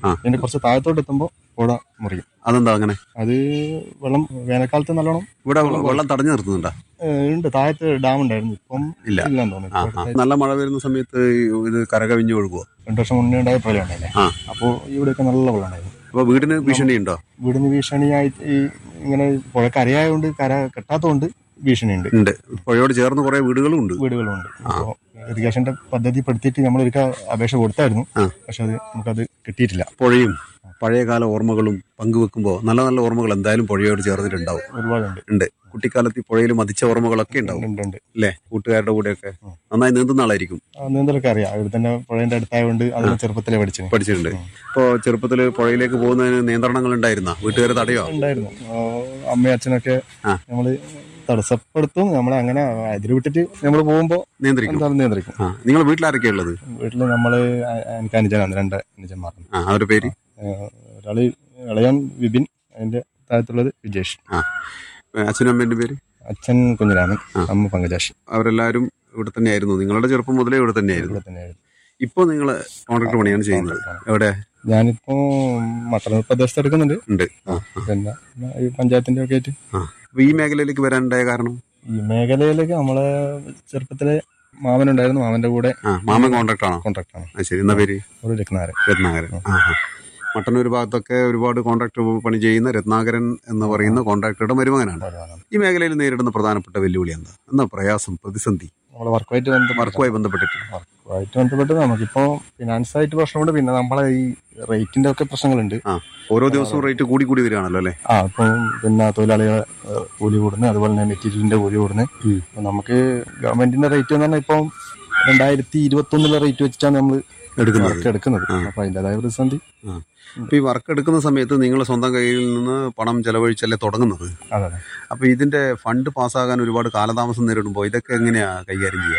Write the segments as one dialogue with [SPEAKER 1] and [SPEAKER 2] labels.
[SPEAKER 1] ആ.
[SPEAKER 2] ഇതിന്റെ കുറച്ച് താഴത്തോട്ട് എത്തുമ്പോൾ പുഴ മുറിയും
[SPEAKER 1] അതെന്താ അങ്ങനെ
[SPEAKER 2] അത് വെള്ളം വേനൽക്കാലത്ത് നല്ലോണം
[SPEAKER 1] ഇവിടെ വെള്ളം തടഞ്ഞു നിർത്തുന്നുണ്ടോ
[SPEAKER 2] ഏഹ്, ഉണ്ട് താഴത്ത് ഡാം ഉണ്ടായിരുന്നു ഇപ്പം
[SPEAKER 1] ഇല്ല.
[SPEAKER 2] ഇല്ലെന്ന്
[SPEAKER 1] ആ
[SPEAKER 2] തോന്നുന്നു
[SPEAKER 1] ആ. നല്ല മഴ വരുന്ന സമയത്ത് ഇത് കരകവിഞ്ഞ് ഒഴുകുമോ
[SPEAKER 2] രണ്ടു വർഷം മുന്നേ ഉണ്ടായ പ്രളയം ഉണ്ടായില്ലേ
[SPEAKER 1] ആ.
[SPEAKER 2] അപ്പോൾ ഇവിടെയൊക്കെ നല്ല വെള്ളം ഉണ്ടായിരുന്നു
[SPEAKER 1] അപ്പൊ വീടിന് ഭീഷണിയുണ്ടോ
[SPEAKER 2] വീടിന് ഭീഷണിയായിട്ട് ഈ ഇങ്ങനെ പുഴ കരയായതുകൊണ്ട് കര കെട്ടാത്തതുകൊണ്ട് ഭീഷണിയുണ്ട്
[SPEAKER 1] ഉണ്ട് പുഴയോട് ചേർന്ന് കുറെ വീടുകളും ഉണ്ട്
[SPEAKER 2] വീടുകളുണ്ട് അപ്പോൾ ഇറിഗേഷന്റെ പദ്ധതി പെടുത്തിയിട്ട് നമ്മൾ ഒരിക്കൽ അപേക്ഷ കൊടുത്തായിരുന്നു
[SPEAKER 1] ആ.
[SPEAKER 2] പക്ഷെ അത് നമുക്കത് കിട്ടിയിട്ടില്ല
[SPEAKER 1] പുഴയും പഴയകാല ഓർമ്മകളും പങ്കുവെക്കുമ്പോൾ നല്ല നല്ല ഓർമ്മകൾ എന്തായാലും പുഴയോട് ചേർന്നിട്ടുണ്ടാവും
[SPEAKER 2] ഒരുപാടുണ്ട്
[SPEAKER 1] ഉണ്ട് കുട്ടിക്കാലത്ത് ഈ പുഴയിൽ മതിച്ച ഓർമ്മകളൊക്കെ ഉണ്ടാവും
[SPEAKER 2] ഉണ്ട് ഉണ്ട്
[SPEAKER 1] അല്ലേ കൂട്ടുകാരുടെ കൂടെയൊക്കെ നന്നായി നീന്തുന്ന ആളായിരിക്കും
[SPEAKER 2] ആ, നീന്തലൊക്കെ അറിയാം ഇവിടെ തന്നെ പുഴയുടെ അടുത്തായതുകൊണ്ട് അത് ചെറുപ്പത്തിലെ പഠിച്ചു
[SPEAKER 1] പഠിച്ചിട്ടുണ്ട് ഇപ്പോൾ ചെറുപ്പത്തിൽ പുഴയിലേക്ക് പോകുന്നതിന് നിയന്ത്രണങ്ങൾ ഉണ്ടായിരുന്ന വീട്ടുകാർ തടയോ
[SPEAKER 2] ഉണ്ടായിരുന്നു ആ, അമ്മയും അച്ഛനൊക്കെ
[SPEAKER 1] ആ.
[SPEAKER 2] നമ്മള് തടസ്സപ്പെടുത്തും നമ്മളെ അങ്ങനെ അതിൽ വിട്ടിട്ട് നമ്മൾ പോകുമ്പോ
[SPEAKER 1] നിയന്ത്രിക്കും
[SPEAKER 2] എന്തായാലും നിയന്ത്രിക്കും
[SPEAKER 1] ആ നിങ്ങൾ വീട്ടിലാരൊക്കെയാ ഉള്ളത്
[SPEAKER 2] വീട്ടില് നമ്മള് അ- എനിക്ക് അനുജനാണ് രണ്ട് അനുജന്മാരുണ്ട്
[SPEAKER 1] ആ അവരുടെ പേര്
[SPEAKER 2] ഏഹ് ഒരാള് ഇളയൻ വിപിൻ അതിന്റെ താഴത്തുള്ളത് വിജേഷ്
[SPEAKER 1] ആ അച്ഛനും അമ്മേന്റെ പേര്
[SPEAKER 2] അച്ഛൻ കുഞ്ഞിരാമൻ അമ്മ പങ്കജാഷി
[SPEAKER 1] അവരെല്ലാവരും ഇവിടെ തന്നെയായിരുന്നു നിങ്ങളുടെ ചെറുപ്പം മുതലേ ഇവിടെ തന്നെയായിരുന്നു
[SPEAKER 2] ഇവിടെ തന്നെയായിരുന്നു
[SPEAKER 1] ഇപ്പോൾ നിങ്ങൾ കോൺട്രാക്ട് പണിയാണ് ചെയ്യുന്നത് എവിടെ
[SPEAKER 2] ഞാനിപ്പോ മട്ടന്നൂർ പ്രദേശത്ത് എടുക്കുന്നുണ്ട്
[SPEAKER 1] ഉണ്ട് ആ ആ,
[SPEAKER 2] പിന്നെ ഈ പഞ്ചായത്തിന്റെ ഒക്കെ ആയിട്ട്
[SPEAKER 1] ആ അപ്പൊ ഈ മേഖലയിലേക്ക് വരാനുണ്ടായ കാരണം
[SPEAKER 2] ഈ മേഖലയിലേക്ക് നമ്മളെ ചെറുപ്പത്തിലെ മാമനുണ്ടായിരുന്നു മാമന്റെ കൂടെ
[SPEAKER 1] ആ മാമൻ കോൺട്രാക്ട് ആണോ
[SPEAKER 2] കോൺട്രാക്ട് ആണ്
[SPEAKER 1] ആ ശരി എന്നാ പേര്
[SPEAKER 2] ഒരു രത്നാരൻ
[SPEAKER 1] രത്നാകരൻ ആ ആ. മട്ടന്നൂർ ഭാഗത്തൊക്കെ ഒരുപാട് കോൺട്രാക്ടർ പണി ചെയ്യുന്ന രത്നാകരൻ എന്ന് പറയുന്ന കോൺട്രാക്ടറുടെ മരുമകനാണ് ഈ മേഖലയിൽ നേരിടുന്ന പ്രധാനപ്പെട്ട വെല്ലുവിളി എന്താ എന്താ പ്രയാസം പ്രതിസന്ധി
[SPEAKER 2] നമ്മളെ വർക്കുമായിട്ട് ബന്ധപ്പെട്ട്
[SPEAKER 1] വർക്കുമായി ബന്ധപ്പെട്ടിട്ട്
[SPEAKER 2] വർക്കുമായിട്ട് ബന്ധപ്പെട്ട് നമുക്കിപ്പോ ഫിനാൻസ് ആയിട്ട് പ്രശ്നമുണ്ട് പിന്നെ നമ്മളെ ഈ റേറ്റിന്റെ ഒക്കെ പ്രശ്നങ്ങളുണ്ട്
[SPEAKER 1] ആ ഓരോ ദിവസവും റേറ്റ് കൂടി കൂടി വരികയാണല്ലോ അല്ലേ
[SPEAKER 2] ആ ഇപ്പം പിന്നെ തൊഴിലാളികളെ ഏഹ്, കൂലി കൂടുന്നു അതുപോലെ തന്നെ മെറ്റീരിയലിന്റെ കൂലി കൂടുന്നു അപ്പൊ നമുക്ക് ഗവൺമെന്റിന്റെ റേറ്റ് എന്ന് പറഞ്ഞാൽ ഇപ്പം രണ്ടായിരത്തി ഇരുപത്തി ഒന്നിലെ റേറ്റ് വെച്ചിട്ടാണ് നമ്മൾ
[SPEAKER 1] എടുക്കുന്നത്
[SPEAKER 2] വർക്ക് എടുക്കുന്നത് അപ്പൊ അതിൻ്റെതായ പ്രതിസന്ധി
[SPEAKER 1] ആ അപ്പൊ ഈ വർക്ക് എടുക്കുന്ന സമയത്ത് നിങ്ങൾ സ്വന്തം കയ്യിൽ നിന്ന് പണം ചെലവഴിച്ചല്ലേ തുടങ്ങുന്നത്
[SPEAKER 2] അതെ അതെ
[SPEAKER 1] അപ്പൊ ഇതിന്റെ ഫണ്ട് പാസ്സാകാൻ ഒരുപാട് കാലതാമസം നേരിടുമ്പോൾ ഇതൊക്കെ എങ്ങനെയാ കൈകാര്യം ചെയ്യുക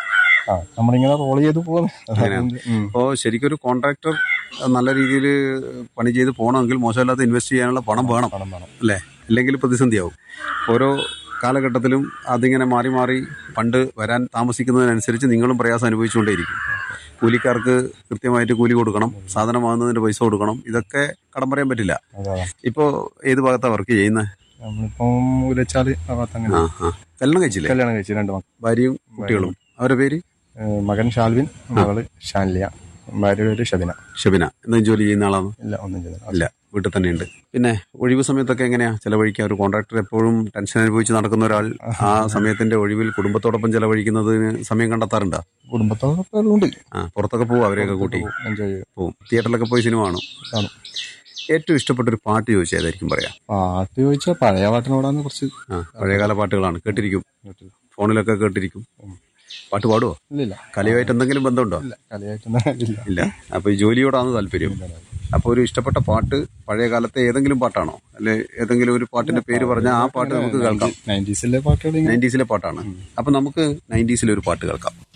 [SPEAKER 2] ആ നമ്മളിങ്ങനെ റോൾ ചെയ്ത് പോകുന്നത് ഉം.
[SPEAKER 1] അപ്പോൾ ശരിക്കും ഒരു കോൺട്രാക്ടർ നല്ല രീതിയിൽ പണി ചെയ്ത് പോകണമെങ്കിൽ മോശമില്ലാത്ത ഇൻവെസ്റ്റ് ചെയ്യാനുള്ള പണം വേണം
[SPEAKER 2] പണം വേണം
[SPEAKER 1] അല്ലേ ഇല്ലെങ്കിൽ പ്രതിസന്ധിയാവും ഓരോ കാലഘട്ടത്തിലും അതിങ്ങനെ മാറി മാറി ഫണ്ട് വരാൻ താമസിക്കുന്നതിനനുസരിച്ച് നിങ്ങളും പ്രയാസം അനുഭവിച്ചുകൊണ്ടേയിരിക്കും കൂലിക്കാർക്ക് കൃത്യമായിട്ട് കൂലി കൊടുക്കണം സാധനം വാങ്ങുന്നതിന്റെ പൈസ കൊടുക്കണം ഇതൊക്കെ കടം പറയാൻ പറ്റില്ല
[SPEAKER 2] അതെ അതെ
[SPEAKER 1] ഇപ്പോൾ ഏത് ഭാഗത്താണ് വർക്ക് ചെയ്യുന്നത്
[SPEAKER 2] നമ്മളിപ്പം ഉലച്ചാല് ആ ഭാഗത്ത് അങ്ങനെ
[SPEAKER 1] ആ ആ കല്യാണം കഴിച്ചില്ലേ
[SPEAKER 2] കല്യാണം കഴിച്ചു രണ്ട് മക്കൾ
[SPEAKER 1] ഭാര്യയും കുട്ടികളും അവരുടെ പേര്
[SPEAKER 2] ഏഹ്, മകൻ ഷാൽവിൻ മകള് ഷാൻലിയ ഭാര്യയുടെ പേര് ഷബിന
[SPEAKER 1] ഷബിന എന്തെങ്കിലും ജോലി ചെയ്യുന്ന ആളാണ്
[SPEAKER 2] ഇല്ല ഒന്നും ചെയ്തില്ല
[SPEAKER 1] ഇല്ല വീട്ടിൽ തന്നെയുണ്ട് പിന്നെ ഒഴിവ് സമയത്തൊക്കെ എങ്ങനെയാ ചെലവഴിക്കുക ഒരു കോൺട്രാക്ടർ എപ്പോഴും ടെൻഷൻ അനുഭവിച്ച് നടക്കുന്ന ഒരാൾ ആ സമയത്തിന്റെ ഒഴിവിൽ കുടുംബത്തോടൊപ്പം ചെലവഴിക്കുന്നതിന് സമയം കണ്ടെത്താറുണ്ടോ
[SPEAKER 2] കുടുംബത്തോടൊപ്പം ഉണ്ട്
[SPEAKER 1] ആ പുറത്തൊക്കെ പോകും അവരെയൊക്കെ കൂട്ടി
[SPEAKER 2] എൻജോയ് ചെയ്യും
[SPEAKER 1] പോകും തിയേറ്ററിലൊക്കെ പോയി സിനിമ കാണും
[SPEAKER 2] കാണും
[SPEAKER 1] ഏറ്റവും ഇഷ്ടപ്പെട്ട ഒരു പാട്ട് ചോദിച്ചാൽ ഏതായിരിക്കും പറയാം
[SPEAKER 2] പാട്ട് ചോദിച്ചാൽ പഴയ പാട്ടിനോടാണ് കുറച്ച്
[SPEAKER 1] ആ പഴയകാല പാട്ടുകളാണ് കേട്ടിരിക്കും ഫോണിലൊക്കെ കേട്ടിരിക്കും പാട്ട് പാടുവോ
[SPEAKER 2] ഇല്ലില്ല
[SPEAKER 1] കലയുമായിട്ട് എന്തെങ്കിലും ബന്ധമുണ്ടോ
[SPEAKER 2] ഇല്ല കളിയായിട്ടൊന്നും ഇല്ല
[SPEAKER 1] ഇല്ല അപ്പൊ ഈ ജോലിയോടാണ് താല്പര്യം അപ്പൊ ഒരു ഇഷ്ടപ്പെട്ട പാട്ട് പഴയ കാലത്തെ ഏതെങ്കിലും പാട്ടാണോ അല്ലെ ഏതെങ്കിലും ഒരു പാട്ടിന്റെ പേര് പറഞ്ഞാൽ ആ പാട്ട് നമുക്ക് കേൾക്കാം
[SPEAKER 2] നയൻറ്റീസിലെ പാട്ടുകൾ ഇങ്ങനെ
[SPEAKER 1] നയൻറ്റീസിലെ പാട്ടാണ് അപ്പൊ നമുക്ക് നയൻറ്റീസിലെ ഒരു പാട്ട് കേൾക്കാം